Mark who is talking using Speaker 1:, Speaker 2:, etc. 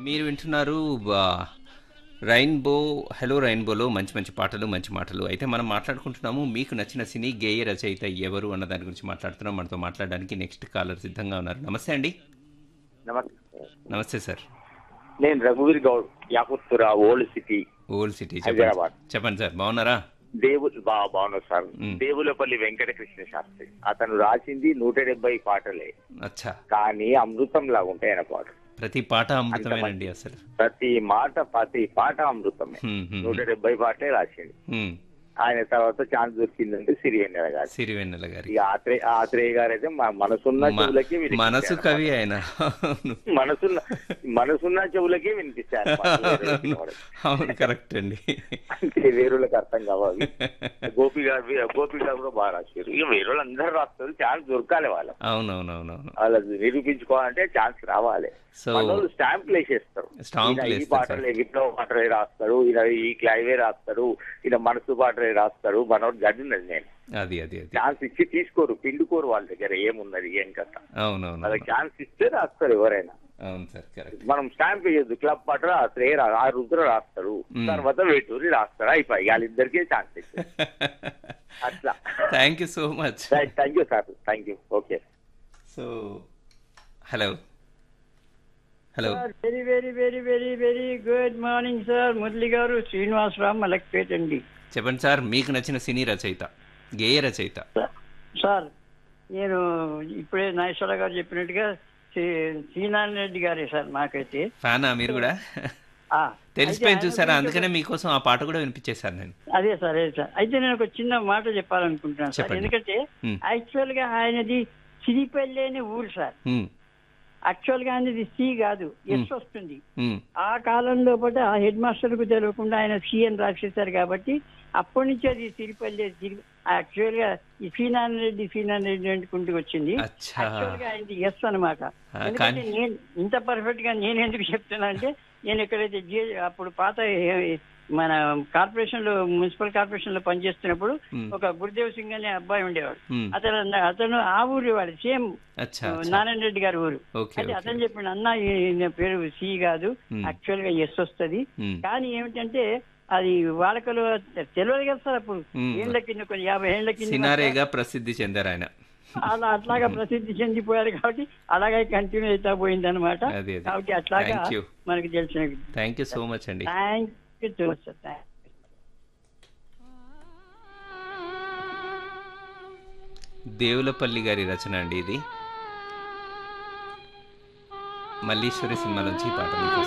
Speaker 1: మీరు వింటున్నారు ఆ, రైన్బో హలో రైన్బోలో మంచి మంచి పాటలు మంచి మాటలు అయితే మనం మాట్లాడుకుంటున్నాము మీకు నచ్చిన సినీ గేయ రచయిత ఎవరు అన్న దాని గురించి మాట్లాడుతున్నాం మనతో మాట్లాడడానికి నెక్స్ట్ కాలర్ సిద్ధంగా ఉన్నారు నమస్తే అండి
Speaker 2: నమస్తే
Speaker 1: నమస్తే సార్
Speaker 2: నేను రఘువీర్ Goud Yakutpura old city
Speaker 1: old city
Speaker 2: Hyderabad.
Speaker 1: చెప్పండి చెప్పండి సార్ బాగున్నారా
Speaker 2: దేవులు బా బాగున్నారు సార్
Speaker 1: మ్.
Speaker 2: దేవులపల్లి వెంకటకృష్ణ శాస్త్రి అతను రాసింది నూట డెబ్బై పాటలే
Speaker 1: అచ్చా
Speaker 2: కానీ అమృతం లాగా ఉంటాయి ఆయన పాటలు
Speaker 1: ప్రతి పాట అమృతమేనండి అసలు
Speaker 2: ప్రతి మాట ప్రతి పాట అమృతమే
Speaker 1: హ్మ్, హ్మ్,
Speaker 2: నూట డెబ్బై పాటలే రాసింది
Speaker 1: హ్మ్.
Speaker 2: ఆయన తర్వాత ఛాన్స్ దొరికిందంటే సిరివెన్నెల గారు
Speaker 1: సిరివెన్నెల గారి
Speaker 2: ఇక ఆత్రేయ ఆత్రేయ గారు అయితే మా మనసున్న
Speaker 1: మ-
Speaker 2: చెవులకే వినిపించారు
Speaker 1: మనసు కవి ఆయన అవును.
Speaker 2: మనసున్న మనసున్న చెవులకే వినిపించారు పాటలు.
Speaker 1: అవును కరెక్ట్ అండి
Speaker 2: అంటే వేరులకు అర్థం కావాలి గోపి గారు గోపి గారు కూడా బాగా రాశారు ఇక వేరే అందరూ రాస్తారు ఛాన్స్ దొరకాలి వాళ్ళకి
Speaker 1: అవునవునవునవును
Speaker 2: వాళ్ళకి నిరూపించుకోవాలంటే ఛాన్స్ రావాలి
Speaker 1: సో
Speaker 2: మనోళ్ళు స్టాంపులు వేసేస్తారు
Speaker 1: స్టాంపులు
Speaker 2: ఈయన ఈ
Speaker 1: వేస్తారు
Speaker 2: పాటలే విప్లవ పాటలే రాస్తాడు ఈయన ఈ క్లైవే రాస్తాడు ఈయన మనసు పాటలే రాస్తాడు మనోడు గడినది నేను
Speaker 1: అది అది అది
Speaker 2: ఛాన్స్ ఇచ్చి తీసుకోరు పిండుకోరు వాళ్ళ దగ్గర ఏమున్నది ఏం కథ
Speaker 1: అవునవును
Speaker 2: వాళ్ళకి ఛాన్స్ ఇస్తే రాస్తారు ఎవరైనా
Speaker 1: అవును సార్ కరెక్ట్
Speaker 2: మనం స్టాంప్ వేయద్దు క్లబ్ పాట రాస్తారు ఏ రా- ఆ రుద్ర రాస్తాడు
Speaker 1: మ్మ్.
Speaker 2: తర్వాత వేటూరి రాస్తాడు అయిపోయి వాళ్ళిద్దరికీ ఛాన్స్ ఇస్తారు అట్లా
Speaker 1: thank you so much
Speaker 2: right thank you sir thank you okay
Speaker 1: so hello hello
Speaker 3: very very very very very good morning sir Murali గారు శ్రీనివాసరావు మలక్పేట అండి
Speaker 1: చెప్పండి సార్ మీకు నచ్చిన సినీ రచయిత గేయ రచయిత
Speaker 3: సార్ నేను ఇప్పుడే నాగేశ్వర గారు చెప్పినట్టుగా శ్రీ- శ్రీనారాయణ రెడ్డి గారే సార్ మాకైతే
Speaker 1: ఫ్యానా మీరు కూడా
Speaker 3: ఆ,
Speaker 1: తెలిసిపోయింది
Speaker 3: అయితే
Speaker 1: చూసారా
Speaker 3: ఆయన
Speaker 1: అందుకనే మీకోసం ఆ పాట కూడా వినిపించేశాను నేను
Speaker 3: అదే సార్ అదే సార్ అయితే నేను ఒక చిన్న మాట చెప్పాలనుకుంటున్నాను సార్
Speaker 1: చెప్పండి.
Speaker 3: ఎందుకంటే
Speaker 1: Hmm.
Speaker 3: యాక్చువల్ గా ఆయనది సిరిపల్లి అనే ఊరు సార్
Speaker 1: హ్మ్,
Speaker 3: యాక్చువల్ గా ఆయనది సి కాదు ఎస్ వస్తుంది
Speaker 1: హ్మ్,
Speaker 3: ఆ కాలంలో పాటు ఆ హెడ్ మాస్టర్ కు తెలియకుండా ఆయన సీఎం రాసేశారు కాబట్టి అప్పటి నుంచి అది సిరిపల్లి సిరి యాక్చువల్ గా ఈ శ్రీనారాయణ రెడ్డి శ్రీనారాయణ రెడ్డి అనుకుంటూ వచ్చింది
Speaker 1: అచ్చా
Speaker 3: యాక్చువల్ గా ఆయనది ఎస్ అనమాట
Speaker 1: ఆ,
Speaker 3: ఎందుకంటే
Speaker 1: కానీ-
Speaker 3: నేను ఇంత పర్ఫెక్ట్ గా నేను ఎందుకు చెప్తున్నా అంటే నేను ఎక్కడైతే జే- అప్పుడు పాత ఏ- మన కార్పొరేషన్ లో మున్సిపల్ కార్పొరేషన్ లో పనిచేస్తున్నప్పుడు
Speaker 1: Hmm.
Speaker 3: ఒక గురుదేవ్ సింగ్ అనే అబ్బాయి ఉండేవాడు
Speaker 1: హ్మ్,
Speaker 3: అతను అతను ఆ ఊరి వాడు సేమ్
Speaker 1: అచ్చా అచ్చా.
Speaker 3: నారాయణ రెడ్డి గారి ఊరు
Speaker 1: ఓకే
Speaker 3: అయితే
Speaker 1: ఓకే
Speaker 3: అతను చెప్పిన అన్న ఈయన పేరు సి కాదు
Speaker 1: Hmm.
Speaker 3: యాక్చువల్ గా ఎస్ వస్తది
Speaker 1: హ్మ్,
Speaker 3: కానీ ఏమిటంటే అది వాళ్ళకలు తెలియదు కదా సార్ అప్పుడు
Speaker 1: Hmm.
Speaker 3: ఏళ్ళ కింద కొన్ని యాభై ఏళ్ళ కింద
Speaker 1: సినారేగా ప్రసిద్ధి చెందారు ఆయన
Speaker 3: అలా అట్లాగా ప్రసిద్ధి చెందిపోయారు కాబట్టి అలాగే కంటిన్యూ అవుతా పోయింది అనమాట
Speaker 1: అది అది.
Speaker 3: కాబట్టి అట్లాగా
Speaker 1: Thank you.
Speaker 3: మనకి తెలిసిన
Speaker 1: థ్యాంక్ యూ సో మచ్ అండి
Speaker 3: thank you so much sir thank
Speaker 1: Devulapalli గారి రచన అండి ఇది మల్లీశ్వరి సినిమా నుంచి ఈ పాట మీకు